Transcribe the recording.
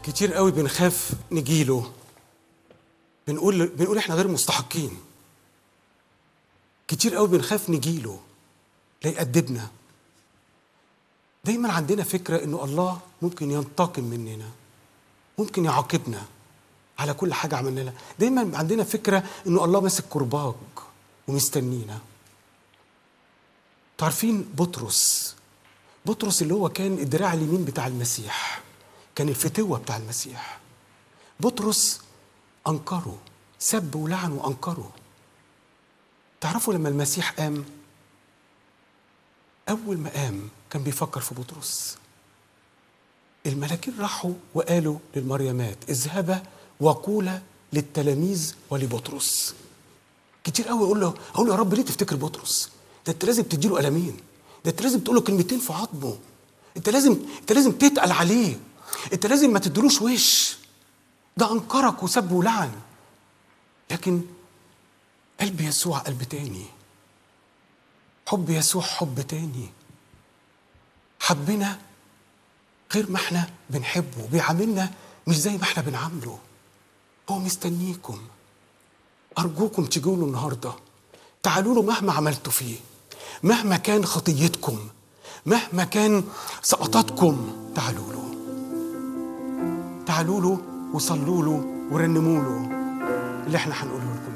كتير قوي بنخاف نجيله بنقول بنقول احنا غير مستحقين كتير قوي بنخاف نجيله ليأدبنا دايما عندنا فكرة انه الله ممكن ينتقم مننا ممكن يعاقبنا على كل حاجة عملنا لها دايما عندنا فكرة انه الله ماسك كرباج ومستنينا تعرفين بطرس بطرس اللي هو كان الدراع اليمين بتاع المسيح كان الفتوة بتاع المسيح بطرس أنكره سب ولعن وأنكره تعرفوا لما المسيح قام أول ما قام كان بيفكر في بطرس الملاكين راحوا وقالوا للمريمات اذهبا وقولا للتلاميذ ولبطرس كتير قوي اقول له اقول له يا رب ليه تفتكر بطرس ده انت لازم تديله قلمين ده انت لازم تقول له كلمتين في عظمه انت لازم انت لازم تتقل عليه انت لازم ما تدلوش وش ده انكرك وسب ولعن لكن قلب يسوع قلب تاني حب يسوع حب تاني حبنا غير ما احنا بنحبه بيعاملنا مش زي ما احنا بنعامله هو مستنيكم أرجوكم تجوا له النهاردة تعالوا له مهما عملتوا فيه مهما كان خطيتكم مهما كان سقطاتكم تعالوا له تعالوا له وصلوا له ورنموا له اللي احنا هنقوله لكم